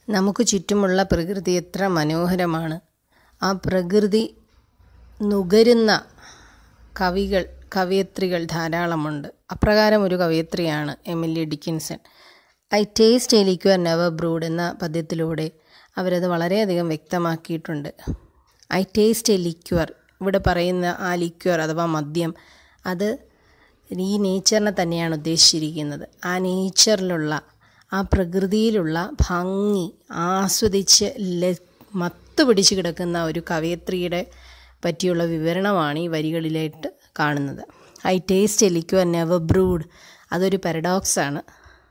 നമുക്ക് ചുറ്റുമുള്ള പ്രകൃതി എത്ര മനോഹരമാണ് ആ പ്രകൃതി നുകരുന്ന കവികൾ കവയത്രികൾ ധാരാളമുണ്ട് അപ്രകാരം ഒരു കവയത്രിയാണ് Emily Dickinson I taste a liquor never brewed എന്ന പദ്യത്തിലൂടെ അവരത് വളരെയധികം വ്യക്തമാക്കിയിട്ടുണ്ട് ഐ ടേസ്റ്റ് എ ലിക്വർ ഇവിടെ പറയുന്ന ആ ലിക്വർ അഥവാ മദ്യം അത് ഈ നേച്ചറിനെ തന്നെയാണ് ഉദ്ദേശിച്ചിരിക്കുന്നത് ആ നേച്ചറിലുള്ള ആ പ്രകൃതിയിലുള്ള ഭംഗി ആസ്വദിച്ച് ല മത്ത് പിടിച്ച് കിടക്കുന്ന ഒരു കവയത്രിയുടെ പറ്റിയുള്ള വിവരണമാണ് ഈ വരികളിലായിട്ട് കാണുന്നത് I taste a liquor never brewed അതൊരു പാരഡോക്സാണ്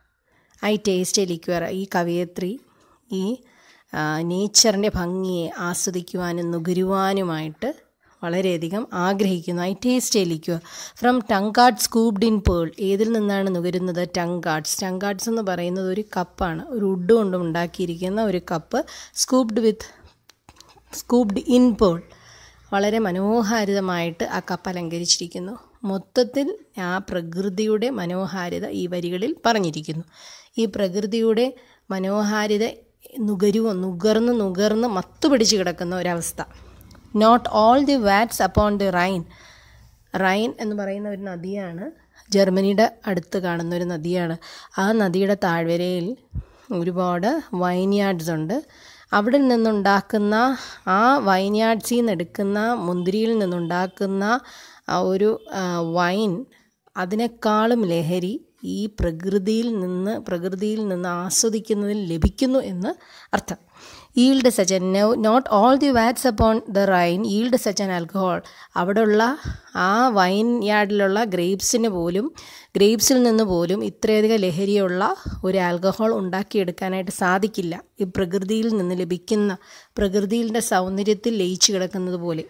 ഐ ടേസ്റ്റ് എ ലിക്വർ ഈ കവയത്രി ഈ നേച്ചറിൻ്റെ ഭംഗിയെ ആസ്വദിക്കുവാനും നുകരുവാനുമായിട്ട് വളരെയധികം ആഗ്രഹിക്കുന്നു I taste a liquor from tankard scooped in pearl ഏതിൽ നിന്നാണ് നുകരുന്നത് ടങ്കാർഡ്സ് ടങ്കാർഡ്സ് എന്ന് പറയുന്നത് ഒരു കപ്പാണ് ഒരു വുഡ് കൊണ്ട് ഉണ്ടാക്കിയിരിക്കുന്ന ഒരു cup scooped with scooped in pearl വളരെ മനോഹാരിതമായിട്ട് ആ കപ്പ് അലങ്കരിച്ചിരിക്കുന്നു മൊത്തത്തിൽ ആ പ്രകൃതിയുടെ മനോഹാരിത ഈ വരികളിൽ പറഞ്ഞിരിക്കുന്നു ഈ പ്രകൃതിയുടെ മനോഹാരിത നുകരുവോ നുകർന്ന് നുകർന്ന് മത്തുപിടിച്ച് കിടക്കുന്ന ഒരവസ്ഥ not all the vats upon the Rhine Rhine എന്ന് പറയുന്ന ഒരു നദിയാണ് ജർമ്മനിയുടെ അടുത്ത് കാണുന്ന ഒരു നദിയാണ് ആ നദിയുടെ താഴ്വരയിൽ ഒരുപാട് വൈൻയാർഡ്സ് ഉണ്ട് അവിടെ നിന്നുണ്ടാക്കുന്ന ആ വൈൻയാർഡ്സിൽ നിന്ന് എടുക്കുന്ന മുന്തിരിയിൽ നിന്നുണ്ടാക്കുന്ന ആ ഒരു വൈൻ അതിനേക്കാളും ലഹരി ഈ പ്രകൃതിയിൽ നിന്ന് പ്രകൃതിയിൽ നിന്ന് ആസ്വദിക്കുന്നതിൽ ലഭിക്കുന്നു എന്ന് അർത്ഥം yield such an no not all the vats upon the Rhine yield such an alcohol അവിടെയുള്ള ആ വൈൻ യാർഡിലുള്ള ഗ്രേപ്സിന് പോലും ഗ്രേപ്സിൽ നിന്ന് പോലും ഇത്രയധികം ലഹരിയുള്ള ഒരു ആൽക്കഹോൾ ഉണ്ടാക്കിയെടുക്കാനായിട്ട് സാധിക്കില്ല ഈ പ്രകൃതിയിൽ നിന്ന് ലഭിക്കുന്ന പ്രകൃതിയുടെ സൗന്ദര്യത്തിൽ ലയിച്ചു കിടക്കുന്നത് പോലെ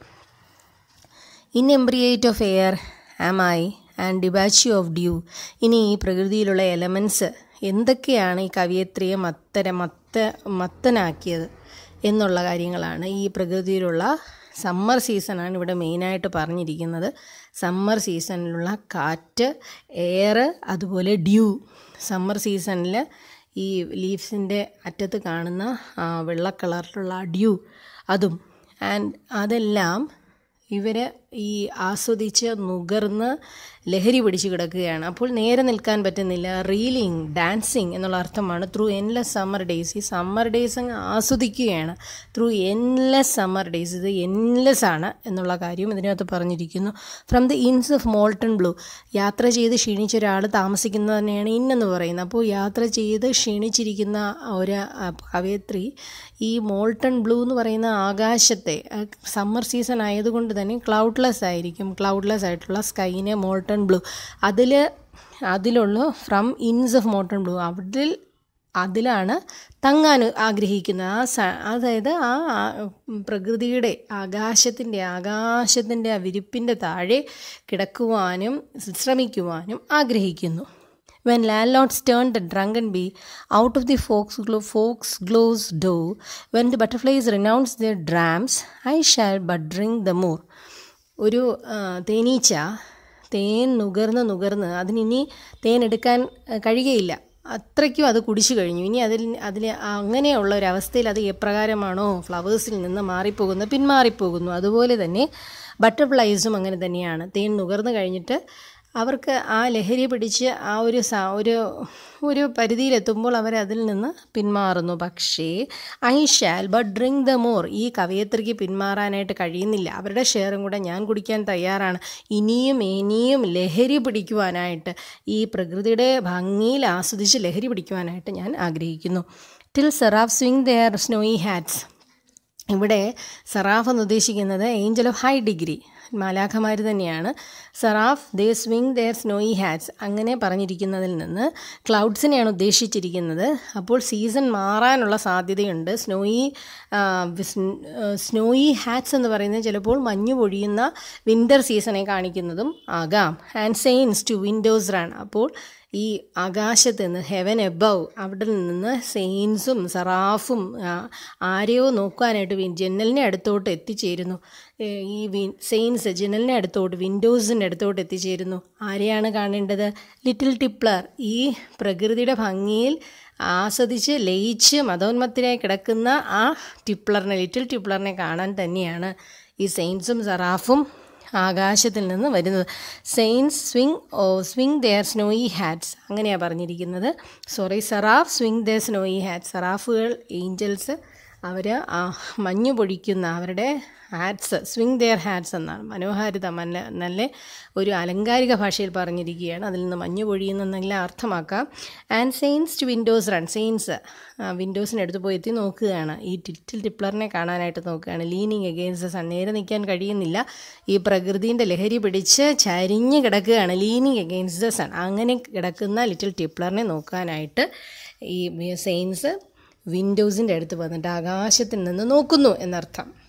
inebriate of air am I and debauchee of dew ഇനി ഈ പ്രകൃതിയിലുള്ള എലമെൻറ്റ്സ് എന്തൊക്കെയാണ് ഈ കവിയത്രിയെ മത്തര മത്ത മത്തനാക്കിയത് എന്നുള്ള കാര്യങ്ങളാണ് ഈ പ്രകൃതിയിലുള്ള സമ്മർ സീസണാണ് ഇവിടെ മെയിനായിട്ട് പറഞ്ഞിരിക്കുന്നത് സമ്മർ സീസണിലുള്ള കാറ്റ് എയർ അതുപോലെ ഡ്യൂ സമ്മർ സീസണിൽ ഈ ലീവ്സിൻ്റെ അറ്റത്ത് കാണുന്ന വെള്ള കളറിലുള്ള ഡ്യൂ അതും ആൻഡ് അതെല്ലാം ഇവരെ ഈ ആസ്വദിച്ച് നുകർന്ന് ലഹരി പിടിച്ച് കിടക്കുകയാണ് അപ്പോൾ നേരെ നിൽക്കാൻ പറ്റുന്നില്ല റീലിംഗ് ഡാൻസിങ് എന്നുള്ള അർത്ഥമാണ് ത്രൂ എൻലെസ് സമ്മർ ഡേയ്സ് ഈ സമ്മർ ഡേയ്സ് അങ്ങ് ആസ്വദിക്കുകയാണ് ത്രൂ എൻലെസ് സമ്മർ ഡേയ്സ് ഇത് എൻലെസ് ആണ് എന്നുള്ള കാര്യം ഇതിനകത്ത് പറഞ്ഞിരിക്കുന്നു from the inns of molten blue യാത്ര ചെയ്ത് ക്ഷീണിച്ച ഒരാൾ താമസിക്കുന്നത് തന്നെയാണ് ഇന്നെന്ന് പറയുന്നത് അപ്പോൾ യാത്ര ചെയ്ത് ക്ഷീണിച്ചിരിക്കുന്ന ഒരു കവയത്രി ഈ മോൾട്ടൺ ബ്ലൂ എന്ന് പറയുന്ന ആകാശത്തെ സമ്മർ സീസൺ ആയതുകൊണ്ട് തന്നെ ക്ലൗഡ്ലെസ് ആയിരിക്കും ക്ലൗഡ്ലെസ് ആയിട്ടുള്ള സ്കൈനെ മോൾട്ടൺ ബ്ലൂ അതിൽ അതിലുള്ള from inns of molten blue അതിൽ അതിലാണ് തങ്ങാൻ ആഗ്രഹിക്കുന്നത് ആ സ അതായത് ആ പ്രകൃതിയുടെ ആകാശത്തിൻ്റെ ആകാശത്തിൻ്റെ ആ വിരിപ്പിൻ്റെ താഴെ കിടക്കുവാനും ശ്രമിക്കുവാനും ആഗ്രഹിക്കുന്നു When landlords turned the drunken bee out of the fox glo- fox glow's door, when the butterflies renounce their drams, I shall but drink the more. ഒരു തേനീച്ച തേൻ നുകർന്ന് നുകർന്ന് അതിനിനി തേൻ എടുക്കാൻ കഴിയുകയില്ല അത്രയ്ക്കും അത് കുടിച്ചു കഴിഞ്ഞു ഇനി അതിൽ അതിൽ അങ്ങനെയുള്ള ഒരു അവസ്ഥയിൽ അത് എപ്രകാരമാണോ ഫ്ലവേഴ്സിൽ നിന്ന് മാറിപ്പോകുന്നത് പിന്മാറിപ്പോകുന്നു അതുപോലെ തന്നെ ബട്ടർഫ്ലൈസും അങ്ങനെ തന്നെയാണ് തേൻ നുകർന്നു കഴിഞ്ഞിട്ട് അവർക്ക് ആ ലഹരി പിടിച്ച് ആ ഒരു സ ഒരു ഒരു പരിധിയിലെത്തുമ്പോൾ അവർ അതിൽ നിന്ന് പിന്മാറുന്നു പക്ഷേ I shall but drink the more ഈ കവയത്രിക്ക് പിന്മാറാനായിട്ട് കഴിയുന്നില്ല അവരുടെ ഷെയറും കൂടെ ഞാൻ കുടിക്കാൻ തയ്യാറാണ് ഇനിയും ഇനിയും ലഹരി പിടിക്കുവാനായിട്ട് ഈ പ്രകൃതിയുടെ ഭംഗിയിൽ ആസ്വദിച്ച് ലഹരി പിടിക്കുവാനായിട്ട് ഞാൻ ആഗ്രഹിക്കുന്നു till seraph swing their snowy hats ഇവിടെ സറാഫ് എന്ന് ഉദ്ദേശിക്കുന്നത് ഏഞ്ചൽ ഓഫ് ഹൈ ഡിഗ്രി മാലാഖമാർ തന്നെയാണ് seraph they swing their snowy hats അങ്ങനെ പറഞ്ഞിരിക്കുന്നതിൽ നിന്ന് ക്ലൗഡ്സിനെയാണ് ഉദ്ദേശിച്ചിരിക്കുന്നത് അപ്പോൾ സീസൺ മാറാനുള്ള സാധ്യതയുണ്ട് സ്നോയി സ്നോയി ഹാറ്റ്സ് എന്ന് പറയുന്നത് ചിലപ്പോൾ മഞ്ഞ് പൊഴിയുന്ന വിൻ്റർ സീസണെ കാണിക്കുന്നതും ആകാം and saints to windows run അപ്പോൾ ഈ ആകാശത്ത് നിന്ന് ഹെവൻ എബവ് അവിടെ നിന്ന് സെയിൻസും സറാഫും ആ, ആരെയോ നോക്കാനായിട്ട് വി- ജനലിൻ്റെ അടുത്തോട്ട് എത്തിച്ചേരുന്നു ഏ, ഈ വി സെയിൻസ് ജനലിൻ്റെ അടുത്തോട്ട് വിൻഡോസിൻ്റെ അടുത്തോട്ട് എത്തിച്ചേരുന്നു ആരെയാണ് കാണേണ്ടത് ലിറ്റിൽ ടിപ്ലർ ഈ പ്രകൃതിയുടെ ഭംഗിയിൽ ആസ്വദിച്ച് ലയിച്ച് മതോന്മത്തിനായി കിടക്കുന്ന ആ ടിപ്ലറിനെ ലിറ്റിൽ ടിപ്ലറിനെ കാണാൻ തന്നെയാണ് ഈ സെയിൻസും സറാഫും ആകാശത്തിൽ നിന്ന് വരുന്നത് saints swing oh swing their snowy hats അങ്ങനെയാണ് പറഞ്ഞിരിക്കുന്നത് sorry seraph swing their snowy hat സറാഫുകൾ ഏഞ്ചൽസ് അവർ മഞ്ഞ് പൊഴിക്കുന്ന അവരുടെ ഹാറ്റ്സ് സ്വിങ് ദെയർ ഹാറ്റ്സ് എന്നാണ് മനോഹാരിത മല്ല നല്ല ഒരു അലങ്കാരിക ഭാഷയിൽ പറഞ്ഞിരിക്കുകയാണ് അതിൽ നിന്ന് മഞ്ഞ് പൊഴിയുന്നെന്നെല്ലാം അർത്ഥമാക്കാം and saints to windows run saints വിൻഡോസിനടുത്ത് പോയി എത്തി നോക്കുകയാണ് ഈ ടിറ്റിൽ ടിപ്ലറിനെ കാണാനായിട്ട് നോക്കുകയാണ് ലീനിങ് അഗെയിൻസ്റ്റ് സൺ നേരെ നിൽക്കാൻ കഴിയുന്നില്ല ഈ പ്രകൃതിൻ്റെ ലഹരി പിടിച്ച് ചരിഞ്ഞ് കിടക്കുകയാണ് ലീനിങ് അഗെയിൻസ്റ്റ് ദ സൺ അങ്ങനെ കിടക്കുന്ന ലിറ്റിൽ ടിപ്ലറിനെ നോക്കാനായിട്ട് ഈ സെയിൻസ് വിൻഡോസിൻ്റെ അടുത്ത് വന്നിട്ട് ആകാശത്തിൽ നിന്ന് നോക്കുന്നു എന്നർത്ഥം